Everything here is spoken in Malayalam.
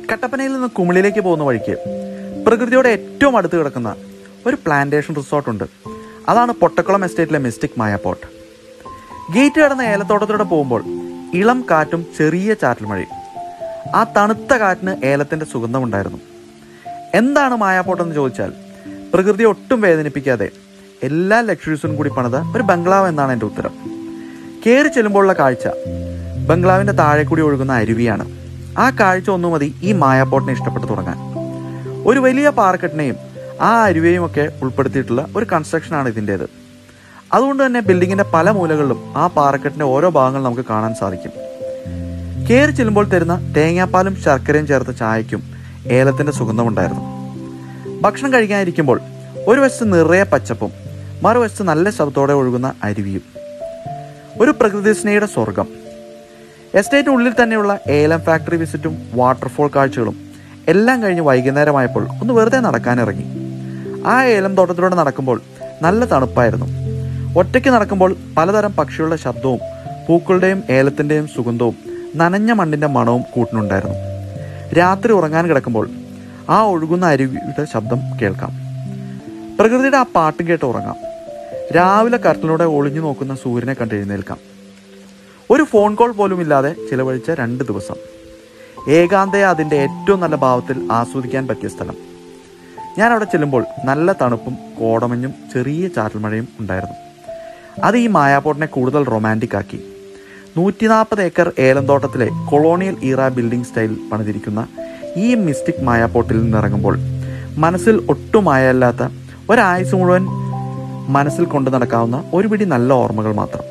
കട്ടപ്പനയിൽ നിന്ന് കുമിളിയിലേക്ക് പോകുന്ന വഴിക്ക് പ്രകൃതിയോട് ഏറ്റവും അടുത്ത് കിടക്കുന്ന ഒരു പ്ലാന്റേഷൻ റിസോർട്ടുണ്ട് അതാണ് പൊട്ടക്കുളം എസ്റ്റേറ്റിലെ മിസ്റ്റിക് മായപ്പോട്ട് ഗേറ്റ് കടന്ന ഏലത്തോട്ടത്തിലൂടെ പോകുമ്പോൾ ഇളം കാറ്റും ചെറിയ ചാറ്റൽ മഴയും ആ തണുത്ത കാറ്റിന് ഏലത്തിന്റെ സുഗന്ധമുണ്ടായിരുന്നു എന്താണ് മായാപ്പോട്ട് എന്ന് ചോദിച്ചാൽ പ്രകൃതിയെ ഒട്ടും വേദനിപ്പിക്കാതെ എല്ലാ ലക്ഷറീസും കൂടി പണിത ഒരു ബംഗ്ലാവ് എന്നാണ് എൻ്റെ ഉത്തരം കയറി ചെല്ലുമ്പോഴുള്ള കാഴ്ച ബംഗ്ലാവിന്റെ താഴെ കൂടി ഒഴുകുന്ന അരുവിയാണ് ആ കാഴ്ച ഒന്നു മതി ഈ മായാപ്പോട്ടിനെ ഇഷ്ടപ്പെട്ട് തുടങ്ങാൻ ഒരു വലിയ പാറക്കെട്ടിനെയും ആ അരുവിയെയും ഒക്കെ ഉൾപ്പെടുത്തിയിട്ടുള്ള ഒരു കൺസ്ട്രക്ഷനാണ് ഇതിൻ്റെത് അതുകൊണ്ട് തന്നെ ബിൽഡിങ്ങിന്റെ പല മൂലകളിലും ആ പാറക്കെട്ടിന്റെ ഓരോ ഭാഗങ്ങൾ നമുക്ക് കാണാൻ സാധിക്കും കയറി ചെല്ലുമ്പോൾ തരുന്ന തേങ്ങാപ്പാലും ശർക്കരയും ചേർത്ത ചായയ്ക്കും ഏലത്തിന്റെ സുഗന്ധമുണ്ടായിരുന്നു ഭക്ഷണം കഴിക്കാനിരിക്കുമ്പോൾ ഒരു വശത്ത് നിറയെ പച്ചപ്പും മറുവശത്ത് നല്ല ശബ്ദത്തോടെ ഒഴുകുന്ന അരുവിയും ഒരു പ്രകൃതി സ്നേഹിയുടെ സ്വർഗം എസ്റ്റേറ്റ് ഉള്ളിൽ തന്നെയുള്ള ഏലം ഫാക്ടറി വിസിറ്റും വാട്ടർഫോൾ കാഴ്ചകളും എല്ലാം കഴിഞ്ഞ് വൈകുന്നേരമായപ്പോൾ ഒന്ന് വെറുതെ നടക്കാനിറങ്ങി ആ ഏലം തോട്ടത്തിലൂടെ നടക്കുമ്പോൾ നല്ല തണുപ്പായിരുന്നു ഒറ്റയ്ക്ക് നടക്കുമ്പോൾ പലതരം പക്ഷികളുടെ ശബ്ദവും പൂക്കളുടെയും ഏലത്തിൻ്റെയും സുഗന്ധവും നനഞ്ഞ മണ്ണിൻ്റെ മണവും കൂട്ടിനുണ്ടായിരുന്നു രാത്രി ഉറങ്ങാൻ കിടക്കുമ്പോൾ ആ ഒഴുകുന്ന അരുവിയുടെ ശബ്ദം കേൾക്കാം പ്രകൃതിയുടെ ആ പാട്ട് കേട്ട് ഉറങ്ങാം രാവിലെ കരത്തിലൂടെ ഒളിഞ്ഞു നോക്കുന്ന സൂര്യനെ കണ്ട് എഴുന്നേൽക്കാം ഒരു ഫോൺ കോൾ പോലും ഇല്ലാതെ ചിലവഴിച്ച രണ്ട് ദിവസം ഏകാന്തയെ അതിൻ്റെ ഏറ്റവും നല്ല ഭാവത്തിൽ ആസ്വദിക്കാൻ പറ്റിയ സ്ഥലം ഞാൻ അവിടെ ചെല്ലുമ്പോൾ നല്ല തണുപ്പും കോടമഞ്ഞും ചെറിയ ചാറ്റൽ മഴയും ഉണ്ടായിരുന്നു അത് ഈ മായാപോട്ടിനെ കൂടുതൽ റൊമാൻറ്റിക് ആക്കി നൂറ്റി നാൽപ്പത് ഏക്കർ ഏലന്തോട്ടത്തിലെ കൊളോണിയൽ ഈറ ബിൽഡിംഗ് സ്റ്റൈൽ പണിതിരിക്കുന്ന ഈ മിസ്റ്റിക് മായാപോട്ടിൽ നിന്നിറങ്ങുമ്പോൾ മനസ്സിൽ ഒട്ടും മായല്ലാത്ത ഒരായുസ് മുഴുവൻ മനസ്സിൽ കൊണ്ടു നടക്കാവുന്ന ഒരു പിടി നല്ല ഓർമ്മകൾ മാത്രം